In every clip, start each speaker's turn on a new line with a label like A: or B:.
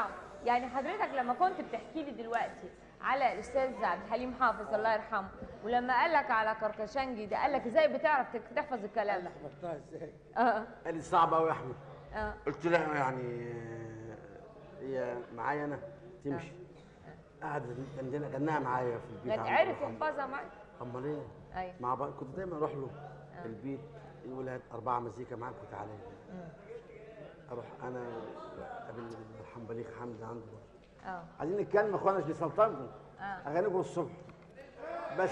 A: نعم يعني حضرتك لما كنت بتحكي لي دلوقتي على الاستاذ عبد الحليم حافظ الله يرحمه ولما قال لك على كركشنجي ده قال لك ازاي بتعرف تك- تحفظ الكلام ده
B: حفظتها ازاي؟
A: اه
B: قال لي صعب قوي يا احمد
A: اه
B: قلت له يعني آه، هي معايا انا تمشي قعدت عندنا كانها معايا في البيت
A: لك
B: عنده
A: عرف
B: الله يرحمه.
A: يحفظها معاك
B: امال ايه؟
A: ايوه
B: مع بعض كنت دايما اروح له البيت يقول هات اربعه مزيكا معاك وتعالى لي. اروح انا قابل الله يرحمه بليغ حمد عنده
A: اه
B: عايزين نتكلم يا اخوانا مش بسلطنكم
A: آه.
B: اغانيكم الصبح بس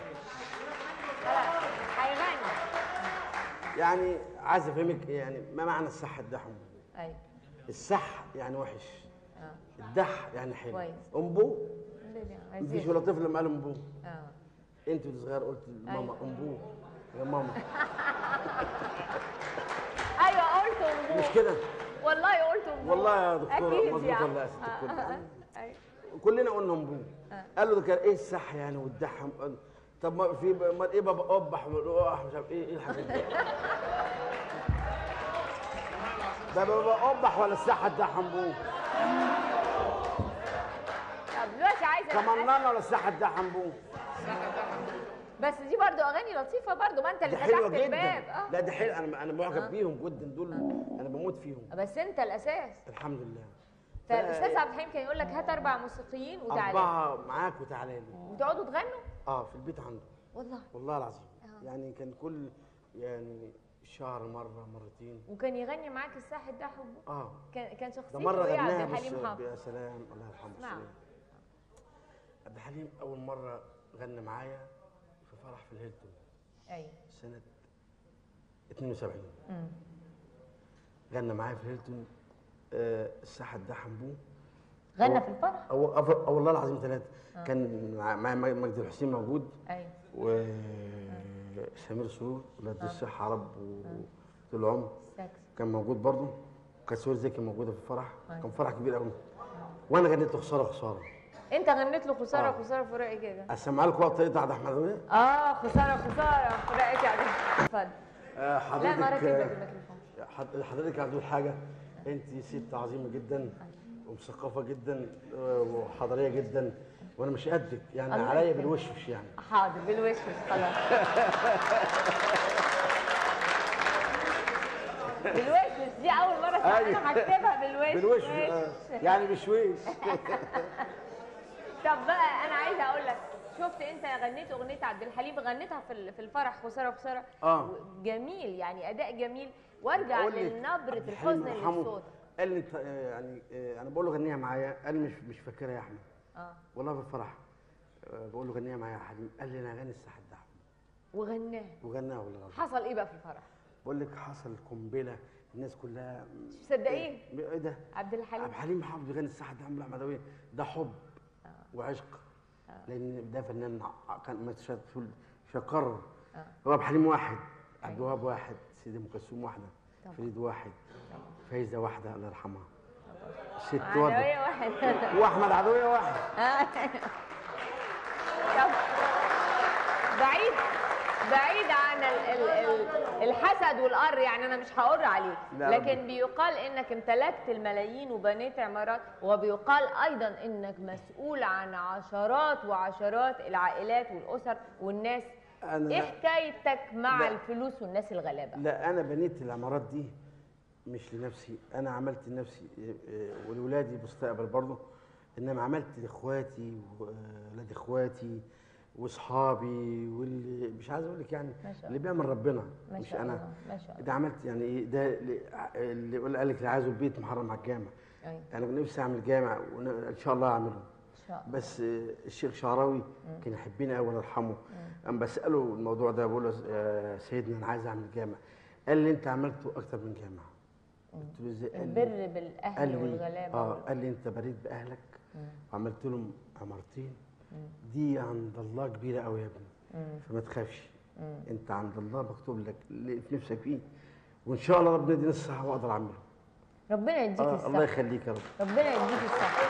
A: خلاص هيغني
B: يعني عايز افهمك يعني ما معنى الصح الدحم
A: ايوه
B: الصح يعني وحش
A: اه
B: الدح يعني حلو
A: كويس.
B: امبو
A: الدنيا
B: مفيش
A: عايزين
B: ولا طفل لما قال امبو
A: اه
B: انت وانت صغير قلت لماما
A: أيوة.
B: امبو يا ماما
A: ايوه قلت وضوح.
B: مش كده
A: والله قلت وضوح.
B: والله يا دكتورة
A: اكيد
B: مظبوط
A: يعني.
B: ولا يا ست الكل؟
A: آه، آه، أيوة.
B: كلنا قلنا امبو
A: آه.
B: قال له ده كان ايه الصح يعني والدحم طب ما في ما ايه بابا قبح وقح مش عارف ايه ايه الحاجات دي ده بابا قبح ولا الصح الدحم بو
A: طب دلوقتي عايزه أسألك-
B: كمنان ولا الصح الدحم بو
A: بس دي برضو اغاني لطيفه برضو ما انت اللي
B: دي
A: فتحت
B: حلوه
A: الباب
B: جدا
A: اه
B: لا دي حلوه انا انا معجب بيهم جدا دول انا بموت فيهم
A: بس انت الاساس
B: الحمد لله
A: فالاستاذ عبد الحليم كان يقول لك هات اربع موسيقيين وتعالى
B: اربعه معاك وتعالى لي
A: وتقعدوا تغنوا
B: اه في البيت عنده
A: والله
B: والله العظيم
A: آه.
B: يعني كان كل يعني شهر مره مرتين
A: وكان يغني معاك الساحل ده حبه
B: اه
A: كان كان شخصيته
B: ده مره
A: ايه
B: غناها
A: عبد
B: بس
A: الحليم حافظ
B: يا سلام الله يرحمه
A: نعم.
B: السلام. عبد الحليم اول مره غنى معايا في فرح في الهيلتون
A: ايوه
B: سنه 72
A: مم.
B: غنى معايا في الهيلتون آه الساحه ده حنبوه
A: غنى في الفرح
B: أو, أو, أو والله العظيم ثلاثة كان مع مع مجدي الحسين موجود
A: ايوه
B: وسمير سرور ولاد الصحة يا رب وطول العمر
A: ساكس
B: كان موجود برضه وكانت سهير زكي موجودة في الفرح
A: أيوة.
B: كان فرح كبير قوي وانا غنيت له خسارة خسارة
A: انت غنيت له خساره
B: آه.
A: خساره فراقي كده
B: اسمع لكم بقى طريقة عبد الرحمن
A: اه خساره خساره فراقي يا عبد اتفضل
B: آه،
A: لا ما راكب لك
B: حضرتك
A: الميكروفون
B: حض- حضرتك عبد حاجة انت ست عظيمة جدا ومثقفة جدا آه، وحضارية جدا وانا مش قدك يعني
A: الله
B: عليا
A: يكرمك.
B: بالوشوش يعني
A: حاضر بالوش خلاص بالوش دي اول مره اسمع
B: أيوة.
A: انا هكتبها بالوش
B: بالوش
A: وش.
B: آه، يعني بشويش
A: طب بقى انا عايزه اقول لك شفت انت غنيت اغنيه عبد الحليم غنيتها في ال- في الفرح خساره خساره
B: آه.
A: جميل يعني اداء جميل وارجع
B: أقول لك
A: لنبره
B: عبد الحليم
A: الحزن اللي
B: يرحمه
A: في صوتك
B: قال لي انت آه، يعني آه، انا بقول له غنيها معايا قال لي مش مش فاكرها يا احمد
A: اه
B: والله في الفرح آه، بقول له غنيها معايا يا حبيبي قال لي انا هغني الساحه ده
A: وغناه
B: وغناها والله العظيم
A: حصل ايه بقى في الفرح
B: بقول لك حصل قنبله الناس كلها
A: مش مصدقين
B: ايه ده
A: عبد الحليم
B: عبد الحليم حافظ بيغني الساحه ده عمرو احمدويه ده حب وعشق لان ده فنان ع- كان ما تش- تقول مش هكرر
A: آه.
B: هو عبد الحليم واحد عبد الوهاب واحد سيدي ام كلثوم واحده
A: طبعا.
B: فريد واحد فايزه واحده الله يرحمها ست
A: عدوية
B: واحده
A: واحد
B: واحمد عدويه واحد
A: طب بعيد بعيد عن ال ال ال الحسد والقر يعني انا مش هقر عليك
B: لا،
A: لكن
B: ربنا.
A: بيقال انك امتلكت الملايين وبنيت عمارات وبيقال ايضا انك مسؤول عن عشرات وعشرات العائلات والاسر والناس
B: أنا
A: ايه
B: لا.
A: حكايتك مع
B: لا.
A: الفلوس والناس الغلابه
B: لا انا بنيت العمارات دي مش لنفسي انا عملت لنفسي إيه، إيه، ولولادي مستقبل برضه انما عملت لاخواتي واولاد اخواتي واصحابي واللي مش عايز اقول لك يعني
A: ما شاء
B: اللي بيعمل ربنا
A: ما
B: مش
A: شاء
B: انا
A: الله ما شاء الله
B: ده عملت يعني ايه ده اللي- اللي يقول قال لك اللي عايزه البيت محرم على الجامع
A: أيوة.
B: انا نفسي اعمل جامع وان شاء الله اعمله
A: ان شاء الله
B: بس آه، الشيخ شعراوي كان يحبني قوي الله يرحمه اما بساله الموضوع ده بقول له يا سيدنا انا عايز اعمل جامع قال لي انت عملته اكتر من جامع قلت له ازاي قال لي
A: البر
B: قال
A: بالاهل
B: لي
A: والغلابه
B: اه
A: وال-
B: قال لي انت بريت باهلك وعملت لهم عمارتين دي عند الله كبيره قوي يا ابني فما تخافش انت عند الله مكتوب لك اللي في نفسك فيه وان شاء الله ربنا يديني الصحه واقدر اعمله
A: ربنا يديك
B: آه الله
A: الصحه
B: يخليك يا رب
A: ربنا يديك الصحه